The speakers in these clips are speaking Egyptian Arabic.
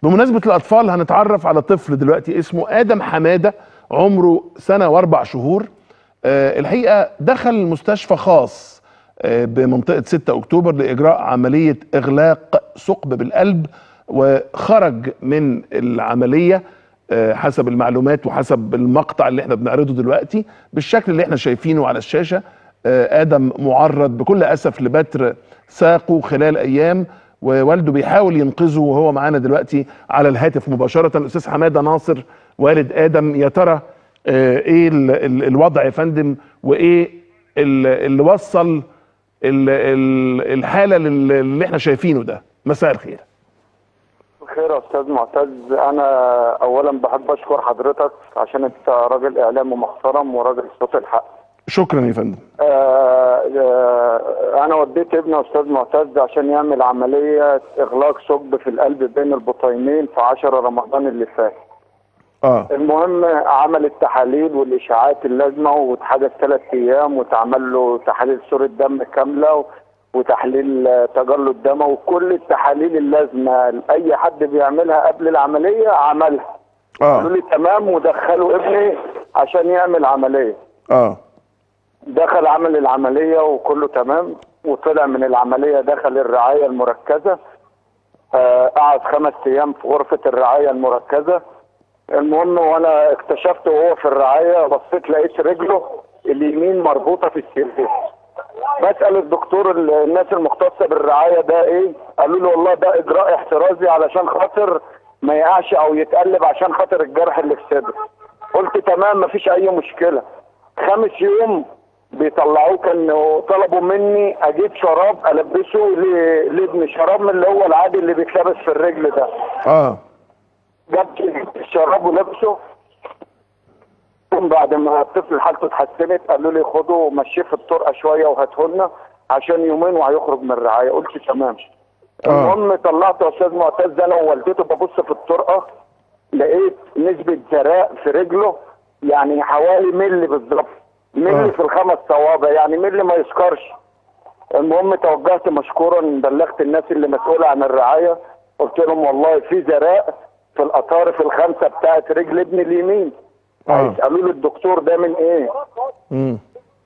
بمناسبه الاطفال هنتعرف على طفل دلوقتي اسمه ادم حماده عمره سنه واربع شهور آه، الحقيقه دخل مستشفى خاص آه، بمنطقه 6 اكتوبر لاجراء عمليه اغلاق ثقب بالقلب وخرج من العمليه آه، حسب المعلومات وحسب المقطع اللي احنا بنعرضه دلوقتي بالشكل اللي احنا شايفينه على الشاشه آه، ادم معرض بكل اسف لبتر ساقه خلال ايام ووالده بيحاول ينقذه وهو معانا دلوقتي على الهاتف مباشره الاستاذ حماده ناصر والد ادم يا ترى آه، ايه ال- ال- الوضع يا فندم وايه ال- اللي وصل ال- ال- الحاله لل- اللي احنا شايفينه ده مساء الخير بخير يا استاذ معتز انا اولا بحب اشكر حضرتك عشان انت راجل اعلامي محترم وراجل صوت الحق شكرا يا فندم آه، آه، انا وديت ابني يا استاذ معتز عشان يعمل عمليه اغلاق ثقب في القلب بين البطينين في 10 رمضان اللي فات اه المهم عمل التحاليل والاشاعات اللازمه واتحجز ثلاث ايام واتعمل له تحاليل صوره دم كامله وتحليل آه، تجلط دموي وكل التحاليل اللازمه لاي حد بيعملها قبل العمليه عملها قالوا اه لي تمام ودخلوا ابني عشان يعمل عمليه اه دخل عمل العمليه وكله تمام وطلع من العمليه دخل الرعايه المركزه آه، قعد خمس ايام في غرفه الرعايه المركزه المهم وانا اكتشفت وهو في الرعايه بصيت لقيت رجله اليمين مربوطه في السرير بسال الدكتور ال- الناس المختصه بالرعايه ده ايه قالوا لي والله ده اجراء احترازي علشان خاطر ما يقعش او يتقلب عشان خاطر الجرح اللي في صدره قلت تمام مفيش اي مشكله خامس يوم بيطلعوه كانوا طلبوا مني اجيب شراب البسه ل- لابني شراب من اللي هو العادي اللي بيتلبس في الرجل ده اه جبت الشراب ولبسه ثم بعد ما الطفل حالته اتحسنت قالوا لي خده ومشيه في الطرقه شويه وهاته لنا عشان يومين وهيخرج من الرعايه قلت تمام آه. المهم طلعت يا استاذ معتز انا ووالدته ببص في الطرقه لقيت نسبه زراء في رجله يعني حوالي ملي بالظبط آه. ملي في الخمس صوابع يعني ملي ما يسكرش المهم توجهت مشكورا بلغت الناس اللي مسؤوله عن الرعايه قلت لهم والله في زراء في الاطارف الخمسه بتاعت رجل ابني اليمين اه قالوا لي الدكتور ده من ايه امم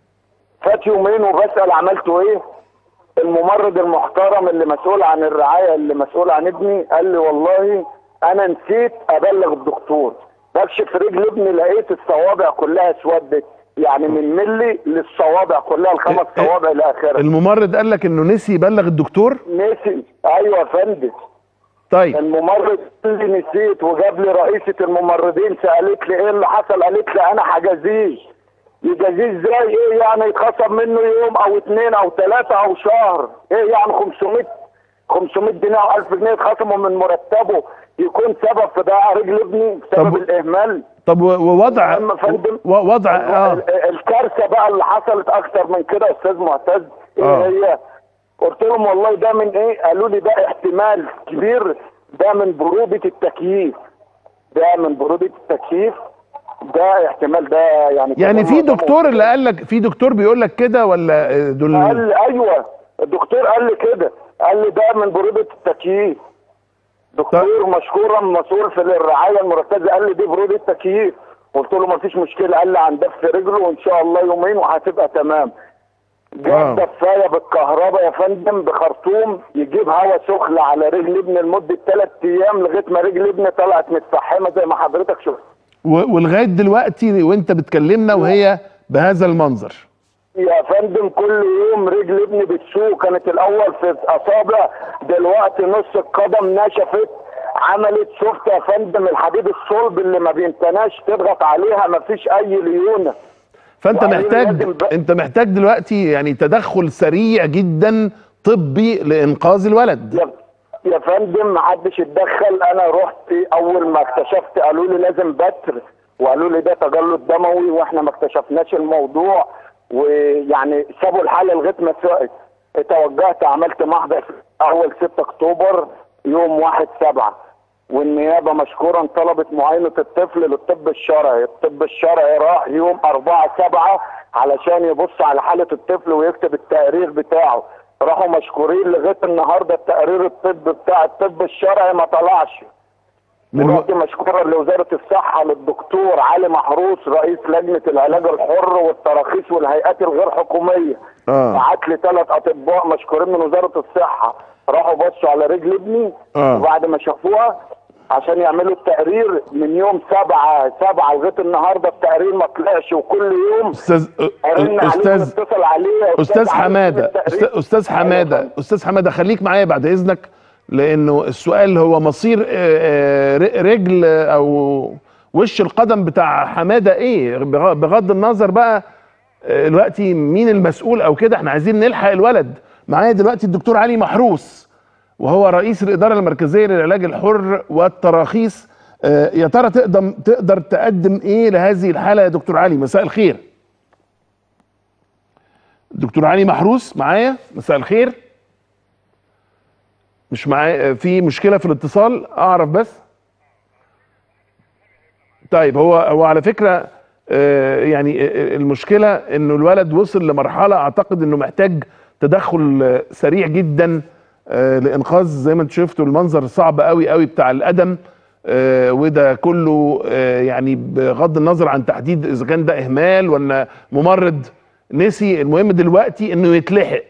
فات يومين وبسال عملته ايه الممرض المحترم اللي مسؤول عن الرعايه اللي مسؤول عن ابني قال لي والله انا نسيت ابلغ الدكتور بكشف رجل ابني لقيت الصوابع كلها اسودت يعني من ملي للصوابع كلها الخمس إيه- إيه. صوابع لاخرها الممرض قال لك انه نسي يبلغ الدكتور نسي ايوه يا فندم طيب الممرض اللي نسيت وجاب لي رئيسة الممرضين سألت لي ايه اللي حصل قالت لي انا حجزيه يجازيه ازاي ايه يعني يتخصم منه يوم او اتنين او تلاتة او شهر ايه يعني 500 500 جنيه او 1000 جنيه يتخصموا من مرتبه يكون سبب في ضياع رجل ابني بسبب طب- الاهمال طب و- ووضع المهم يا فندم و- وضع اه ال- الكارثه بقى اللي حصلت اكتر من كده يا استاذ معتز ايه آه. هي؟ قلت لهم والله ده من ايه؟ قالوا لي ده احتمال كبير ده من بروده التكييف ده من بروده التكييف ده احتمال ده يعني يعني في كمان معظمه- دكتور اللي قال لك في دكتور بيقول لك كده ولا آه، دول قال لي ايوه الدكتور قال لي كده قال لي ده من بروده التكييف دكتور مشكورا مسؤول في الرعايه المركزه قال لي دي بروده تكييف قلت له ما فيش مشكله قال لي هندف في رجله وان شاء الله يومين وهتبقى تمام واو. جاب دفايه بالكهرباء يا فندم بخرطوم يجيب هواء سخن على رجل ابني لمده ثلاث ايام لغايه ما رجل ابني طلعت متفحمه زي ما حضرتك شفت و- ولغايه دلوقتي وانت بتكلمنا وهي بهذا المنظر يا فندم كل يوم رجل ابني بتسوق كانت الاول في اصابع دلوقتي نص القدم نشفت عملت شفت يا فندم الحديد الصلب اللي ما بينتناش تضغط عليها ما فيش اي ليونه فانت وبعدين محتاج لازم بقى- انت محتاج دلوقتي يعني تدخل سريع جدا طبي لانقاذ الولد يا يا فندم ما حدش اتدخل انا رحت اول ما اكتشفت قالوا لي لازم بتر وقالوا لي ده تجلط دموي واحنا ما اكتشفناش الموضوع ويعني سابوا الحاله لغايه ما سقط توجهت عملت محضر في اول 6 اكتوبر يوم 1 7 والنيابه مشكورا طلبت معاينه الطفل للطب الشرعي، الطب الشرعي راح يوم 4 7 علشان يبص على حاله الطفل ويكتب التقرير بتاعه، راحوا مشكورين لغايه النهارده التقرير الطب بتاع الطب الشرعي ما طلعش. من ورحت مشكورا لوزاره الصحه للدكتور علي محروس رئيس لجنه العلاج الحر والتراخيص والهيئات الغير حكوميه اه بعت لي ثلاث اطباء مشكورين من وزاره الصحه راحوا بصوا على رجل ابني آه. وبعد ما شافوها عشان يعملوا التقرير من يوم سبعة سبعة لغايه النهارده التقرير ما طلعش وكل يوم استاذ ارن عليه استاذ اتصل عليه يا استاذ عايز حماده التقرير. أست- استاذ حماده استاذ حماده خليك معايا بعد اذنك لانه السؤال هو مصير آه، آه، ر- رجل او وش القدم بتاع حماده ايه بغ- بغض النظر بقى آه، دلوقتي مين المسؤول او كده احنا عايزين نلحق الولد معايا دلوقتي الدكتور علي محروس وهو رئيس الاداره المركزيه للعلاج الحر والتراخيص آه، يا ترى تقدم تقدر تقدم ايه لهذه الحاله يا دكتور علي مساء الخير دكتور علي محروس معايا مساء الخير مش معايا في مشكله في الاتصال اعرف بس طيب هو هو على فكره آه، يعني آه، المشكله انه الولد وصل لمرحله اعتقد انه محتاج تدخل آه، سريع جدا آه، لانقاذ زي ما انت شفتوا المنظر صعب قوي قوي بتاع القدم آه، وده كله آه، يعني بغض النظر عن تحديد اذا كان ده اهمال ولا ممرض نسي المهم دلوقتي انه يتلحق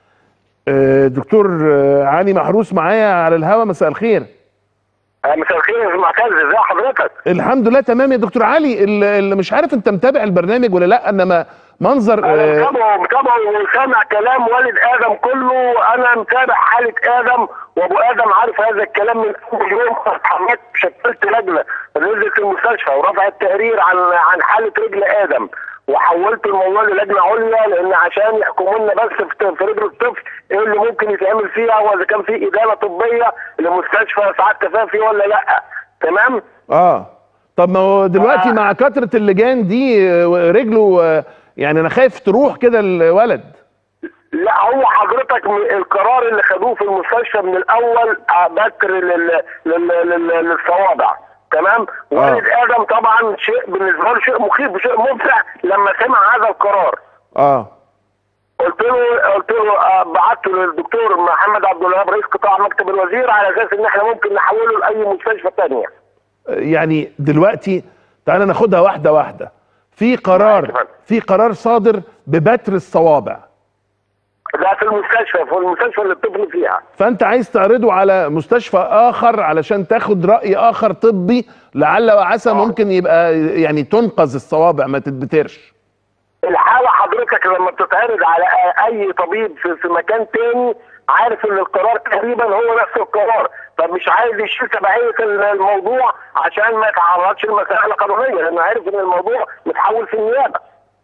آه، دكتور آه، علي محروس معايا على الهوا مساء الخير آه، مساء الخير يا معتز ازي حضرتك؟ الحمد لله تمام يا دكتور علي ال- اللي مش عارف انت متابع البرنامج ولا لا انما منظر انا آه، متابعه متابعه وسامع كلام والد ادم كله انا متابع حاله ادم وابو ادم عارف هذا الكلام من اول يوم اتحركت شكلت لجنه نزلت المستشفى ورفعت تقرير عن عن حاله رجل ادم وحولت الموضوع للجنه عليا لان عشان يحكموا لنا بس في في رجل الطفل ايه اللي ممكن يتعمل فيها واذا كان في ادانه طبيه لمستشفى سعاد كفافي ولا لا تمام؟ اه طب ما هو دلوقتي آه. مع كثره اللجان دي آه، رجله آه، يعني انا خايف تروح كده الولد لا هو حضرتك م- القرار اللي خدوه في المستشفى من الاول آه، بكر لل... لل... لل... للصوابع تمام والد ادم طبعا شيء بالنسبه له شيء مخيف وشيء مفزع لما سمع هذا القرار اه قلت له قلت له آه، بعته للدكتور محمد عبد الوهاب رئيس قطاع مكتب الوزير على اساس ان احنا ممكن نحوله لاي مستشفى ثانيه يعني دلوقتي تعالى ناخدها واحده واحده في قرار في قرار صادر ببتر الصوابع ده في المستشفى في المستشفى اللي الطفل فيها فانت عايز تعرضه على مستشفى اخر علشان تاخد راي اخر طبي لعل وعسى ممكن يبقى يعني تنقذ الصوابع ما تتبترش الحالة حضرتك لما بتتعرض على أي طبيب في, في مكان تاني عارف إن القرار تقريبا هو نفس القرار فمش عايز يشيل تبعية الموضوع عشان ما يتعرضش لمسألة قانونية لأنه عارف إن الموضوع متحول في النيابة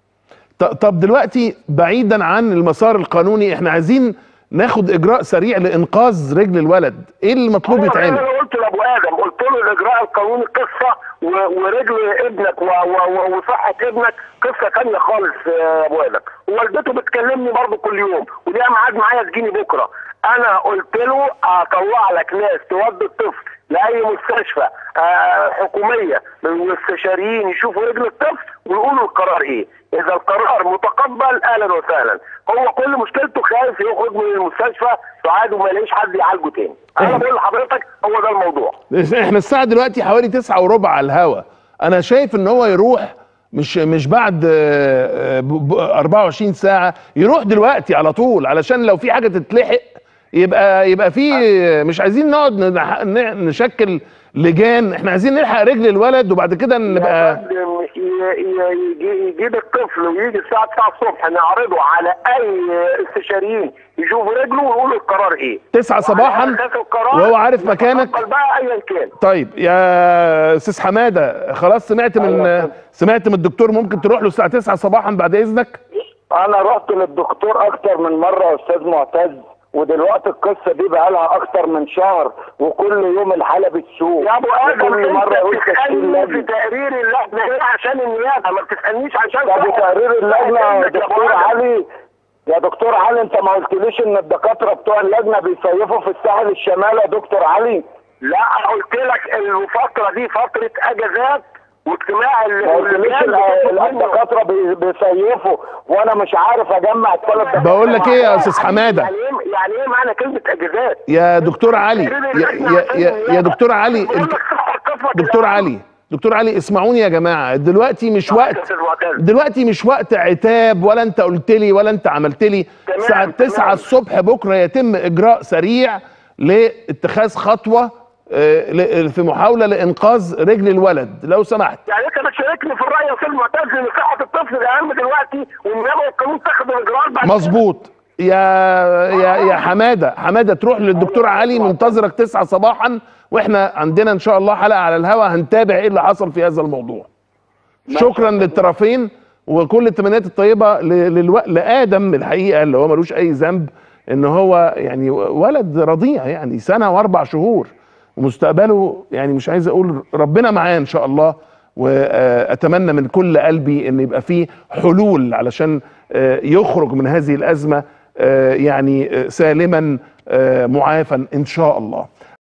ط- طب دلوقتي بعيدا عن المسار القانوني احنا عايزين ناخد اجراء سريع لانقاذ رجل الولد ايه المطلوب هو ده يتعمل اللي انا قلت لابو ادم قلت له الاجراء القانوني قصه و- ورجل ابنك و- و- و- وصحه ابنك قصه ثانيه خالص يا ابو ادم ووالدته بتكلمني برضه كل يوم وليها ميعاد معايا تجيني بكره انا قلت له اطلع لك ناس تودي الطفل لاي مستشفى آه، حكوميه من المستشاريين يشوفوا رجل الطفل ويقولوا القرار ايه اذا القرار متقبل اهلا وسهلا هو كل مشكلته خايف يخرج من المستشفى سعاد وما يلاقيش حد يعالجه تاني انا بقول لحضرتك هو ده الموضوع احنا الساعه دلوقتي حوالي تسعة وربع على الهوا انا شايف ان هو يروح مش مش بعد آه، آه، ب- ب- 24 ساعه يروح دلوقتي على طول علشان لو في حاجه تتلحق يبقى يبقى في مش عايزين نقعد نح- ن- نشكل لجان احنا عايزين نلحق رجل الولد وبعد كده نبقى يقدم- ي- ي- يجي- يجيب الطفل ويجي الساعه 9 الصبح نعرضه على اي استشاريين يشوفوا رجله ويقولوا القرار ايه 9 صباحا وعلى أساس القرار وهو عارف مكانك نتقبل بقى ايا كان طيب يا استاذ حماده خلاص سمعت من أيوة. سمعت من الدكتور ممكن تروح له الساعه 9 صباحا بعد اذنك انا رحت للدكتور اكتر من مره يا استاذ معتز ودلوقتي القصه دي بقى لها اكتر من شهر وكل يوم الحاله بتسوق يا ابو ادم وكل مره يقول انت تشكيل بتسالني في لجنه تقرير اللجنه هنا عشان النيابه ما بتسالنيش عشان طب وتقرير اللجنه يا عندك يا أبو دكتور آدم. علي يا دكتور علي انت ما قلتليش ان الدكاتره بتوع اللجنه بيصيفوا في الساحل الشمالي يا دكتور علي لا قلت لك الفتره دي فتره اجازات واجتماع ال- ما قلتليش اللجان ال- بتطلب منه. الدكاتره بي- بيصيفوا وانا مش عارف اجمع الثلاث بقول لك ايه يا استاذ حماده يعني ايه يعني ايه معنى كلمه اجازات؟ يا دكتور علي يا, يا, يا, يا دكتور علي بقول الك- لك صح الطفل شرفك دكتور الأهم. علي دكتور علي اسمعوني يا جماعه دلوقتي مش معاك يا وقت أستاذ معتز. دلوقتي مش وقت عتاب ولا انت قلت لي ولا انت عملت لي تمام، الساعه 9 تمام. الصبح بكره يتم اجراء سريع لاتخاذ خطوه آه، ل- في محاوله لانقاذ رجل الولد لو سمحت يعني انت بتشاركني في الراي يا استاذ معتز ان صحه الطفل الاهم دلوقتي والنيابه والقانون تاخد الاجراءات بعد مظبوط يا يا يا حماده حماده تروح للدكتور علي منتظرك 9 صباحا واحنا عندنا ان شاء الله حلقه على الهوا هنتابع ايه اللي حصل في هذا الموضوع شكرا للطرفين وكل التمنيات الطيبه ل- للو... لادم الحقيقه اللي هو ملوش اي ذنب ان هو يعني ولد رضيع يعني سنه واربع شهور ومستقبله يعني مش عايز اقول ربنا معاه ان شاء الله واتمنى من كل قلبي ان يبقى فيه حلول علشان آه، يخرج من هذه الازمه آه، يعني آه، سالما آه، معافا ان شاء الله